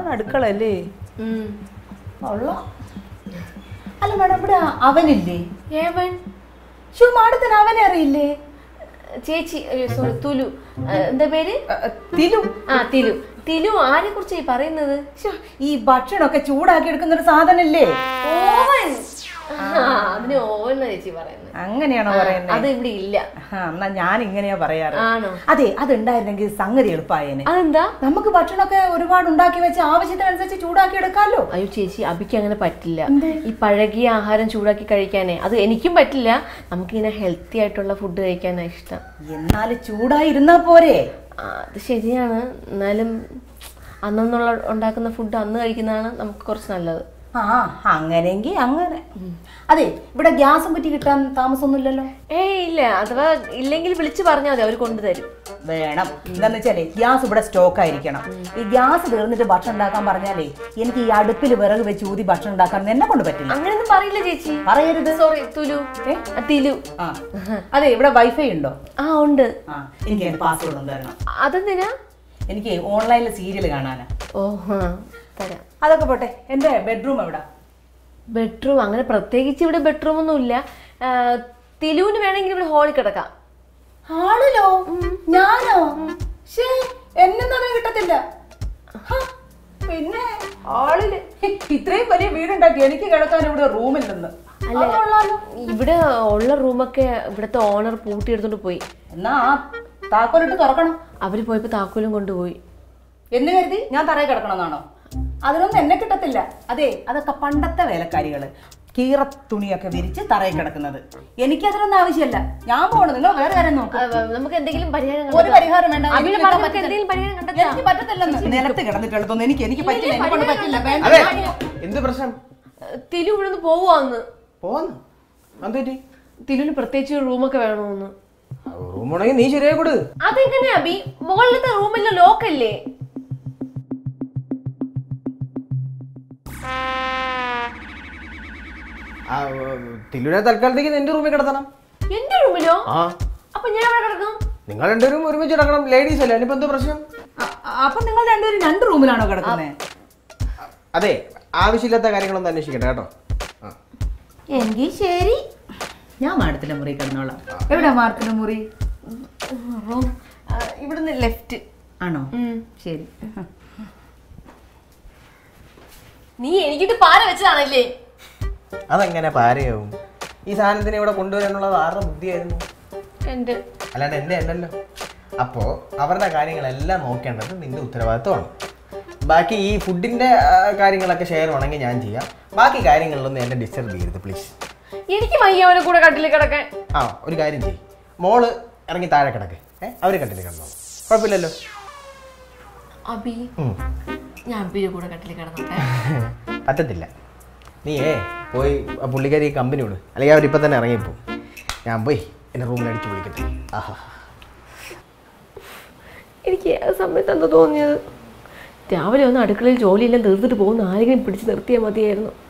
ഇതാണ് അടുക്കള അല്ലേ കൊള്ളാം അല്ല മാഡം ഇവിടെ അവനില്ലേ ഏവൻ ഷോ മാഡത്തിന് അവനെ അറിയില്ലേ ചേച്ചി സോറി തുലു ആ, എന്താ പേര് അ, അ, തിലു ആ തിലു തിലു ആരെ കുറിച്ചായി പറയുന്നത് ശ്ശോ, ഈ ഭക്ഷണമൊക്കെ ചൂടാക്കി എടുക്കുന്ന ഒരു സാധനല്ലേ ഓവൻ ആ, അതിന് ഓവൻ എന്നാ ചേച്ചി പറയുന്നത് അങ്ങനെയാണോ പറയുന്നത് അത് ഇവിടെ ഇല്ല ആ, എന്നാ ഞാൻ ഇങ്ങനെയാ പറയാറ് ആണോ അതെ അതുണ്ടായിരുന്നെങ്കിൽ സംഗതി എളുപ്പമായേനെ അതെന്താ നമുക്ക് ഭക്ഷണമൊക്കെ ഒരുപാട് ഉണ്ടാക്കി വെച്ച് ആവശ്യത്തിനനുസരിച്ച് ചൂടാക്കി എടുക്കാമല്ലോ അയ്യോ ചേച്ചി അബിക്ക് അങ്ങനെ പറ്റില്ല ഈ പഴകിയ ആഹാരം ചൂടാക്കി കഴിക്കാനേ അത് എനിക്കും പറ്റില്ല നമുക്കിങ്ങനെ ഹെൽത്തി ആയിട്ടുള്ള ഫുഡ് കഴിക്കാനാ ഇഷ്ടം എന്നാൽ ചൂടായി ഇരുന്നാ പോരെ ആ, അത് ശരിയാണ് എന്നാലും അന്നുള്ള ഉണ്ടാക്കുന്ന ഫുഡ് അന്ന് കഴിക്കുന്നതാണ് നമുക്ക് കുറച്ച് നല്ലത് ആ അങ്ങനെങ്കി അങ്ങനെ അതെ ഇവിടെ ഗ്യാസും പറ്റി കിട്ടാൻ താമസമൊന്നുമില്ലല്ലോ ഏയ് ഇല്ല അഥവാ ഇല്ലെങ്കിൽ വിളിച്ചു പറഞ്ഞാൽ മതി അവർ കൊണ്ടുതരും വേണം എന്താന്ന് വെച്ചാലേ ഗ്യാസ് ഇവിടെ സ്റ്റോക്ക് ആയിരിക്കണം ഈ ഗ്യാസ് തീർന്നിട്ട് ഭക്ഷണം ഉണ്ടാക്കാൻ പറഞ്ഞാലേ എനിക്ക് ഈ അടുപ്പിൽ വിറക് വെച്ച് ഊതി ഭക്ഷണം ഉണ്ടാക്കാൻ എന്നെ കൊണ്ട് പറ്റില്ല അങ്ങനെയൊന്നും പറയില്ല ചേച്ചി പറയരുത് സോറി തുലു ഏ? ആ, തിലു ആ അതെ ഇവിടെ വൈഫൈ ഉണ്ടോ ആ ഉണ്ട് ആ എനിക്ക് എന്റെ പാസ്വേഡ് ഒന്ന് തരണം അതെന്തിനാ എനിക്ക് ഓൺലൈനിൽ സീരിയൽ കാണാനാ ഓ ആ തരാം അതൊക്കെ പോട്ടെ എന്റെ ബെഡ്റൂം എവിടെ ബെഡ്റൂം അങ്ങനെ പ്രത്യേകിച്ച് ഇവിടെ ബെഡ്റൂം ഒന്നും ഇല്ല ആ, തിലുവിന് വേണമെങ്കിൽ ഇവിടെ ഹാളിൽ കിടക്കാം ആളിലോ ഞാനോ ശേ എന്നൊന്നും കിട്ടത്തില്ല ഹ, പിന്നെ ആളില് ഹെ, ഇത്രയും വലിയ വീടുണ്ടാക്കി എനിക്ക് കിടക്കാൻ ഇവിടെ റൂമില്ലെന്ന് അല്ല ഇവിടെ ഉള്ള റൂമൊക്കെ ഇവിടുത്തെ ഓണർ പൂട്ടിയെടുത്തോണ്ട് പോയി എന്നാ ആ താക്കോലിട്ട് തുറക്കണം അവര് പോയപ്പോ താക്കോലും കൊണ്ടുപോയി എന്ന് കരുതി ഞാൻ തറയിൽ കിടക്കണമെന്നാണോ അതിനൊന്നും എന്നെ കിട്ടത്തില്ല അതെ അതൊക്കെ പണ്ടത്തെ വേലക്കാരികള് കീറ തുണിയൊക്കെ വിരിച്ച് തറയിൽ കിടക്കുന്നത് എനിക്കതിനൊന്നും ആവശ്യമല്ല ഞാൻ പോണു നിങ്ങൾ വേറെ കാര്യം നോക്ക് ആ, നമുക്ക് എന്തെങ്കിലും പരിഹാരം ഒരു കണ്ടെത്താം. പരിഹാരം വേണ്ട അബിന് എനിക്ക് പറഞ്ഞ് പറ്റത്തില്ല. എന്തെങ്കിലും പരിഹാരം കണ്ടെത്താം. എനിക്ക് പറ്റത്തില്ലെന്ന് നിലത്ത് കിടന്നിട്ടുള്ളതൊന്നും എനിക്ക് എനിക്ക് പറ്റില്ല എന്നെ കൊണ്ട് പറ്റില്ല വേണ്ട അതെ എന്ത് പ്രശ്നം തിലു ഇവിടെ നിന്ന് പോവാന്ന് പോന്ന് എന്തുപറ്റി തിലുവിന് പ്രത്യേകിച്ച് ഒരു റൂമൊക്കെ വേണമെന്ന് റൂം ഉണ്ടെങ്കിൽ നീ ശരിയായി കൊടു അതെങ്ങനെയാ അബി മുകളിലത്തെ റൂമിലെ ലോക്കല്ലേ തില്ലുനെ തൽക്കാലത്തേക്ക് നിന്റെ റൂമിൽ കിടത്തണം എന്റെ റൂമിലോ ആ അപ്പൊ ഞാൻ എവിടെ കിടക്കും നിങ്ങൾ രണ്ടുപേരും ഒരുമിച്ച് കിടക്കണം ലേഡീസ് അല്ലേ അതിനിപ്പോ എന്താ പ്രശ്നം അ- അപ്പൊ നിങ്ങൾ രണ്ടുപേരും രണ്ട് റൂമിലാണോ കിടക്കുന്നത് അതെ ആവശ്യമില്ലാത്ത കാര്യങ്ങളൊന്നും അന്വേഷിക്കട്ടെ കേട്ടോ ആ. എങ്കിൽ ശരി ഞാൻ മാഡത്തിന്റെ മുറി കിടന്നോളാം എവിടെ മാഡത്തിന്റെ മുറി റൂം ഇവിടുന്ന് ലെഫ്റ്റ് ആണോ ശരി നീ എനിക്കിട്ട് പാര വെച്ചതാണല്ലേ അതെങ്ങനെ പാരയാവും ഈ സാധനത്തിന് ഇവിടെ കൊണ്ടുവരാനുള്ളത് ആരുടെ ബുദ്ധിയായിരുന്നു എന്റെ അല്ലാണ്ട് എൻ്റെ അല്ലല്ലോ അപ്പോൾ അവരുടെ കാര്യങ്ങളെല്ലാം നോക്കേണ്ടത് നിന്റെ ഉത്തരവാദിത്വമാണ് ബാക്കി ഈ ഫുഡിൻ്റെ കാര്യങ്ങളൊക്കെ ഷെയർ വേണമെങ്കിൽ ഞാൻ ചെയ്യാം ബാക്കി കാര്യങ്ങളിലൊന്നും എന്നെ ഡിസ്റ്റർബ് ചെയ്യരുത് പ്ലീസ് എനിക്ക് വയ്യ അവനെ കൂടെ കട്ടിൽ കിടക്കാൻ ആ ഒരു കാര്യം ചെയ്യും മോള് ഇറങ്ങി താഴെ കിടക്ക് ഏ അവർ കണ്ടില്ല കിടന്നോളൂ കുഴപ്പമില്ലല്ലോ അബി ഉം. ഞാൻ അബിയുടെ കൂടെ കട്ടിൽ കിടന്നോട്ടെ പറ്റത്തില്ല നീ ഏ പോയി ആ പുള്ളിക്കാരി കമ്പനി വിട് അല്ലെങ്കിൽ അവരിപ്പോൾ തന്നെ ഇറങ്ങിപ്പോ ഞാൻ പോയി എൻ്റെ റൂമിൽ അടിച്ച് വിളിക്കട്ടെ ആഹാ എനിക്ക് ആ സമയത്ത് എന്താ തോന്നിയത് രാവിലെ ഒന്ന് അടുക്കളയിൽ ജോലിയെല്ലാം തീർത്തിട്ട് പോകുന്ന ആരെങ്കിലും പിടിച്ച് നിർത്തിയാൽ മതിയായിരുന്നു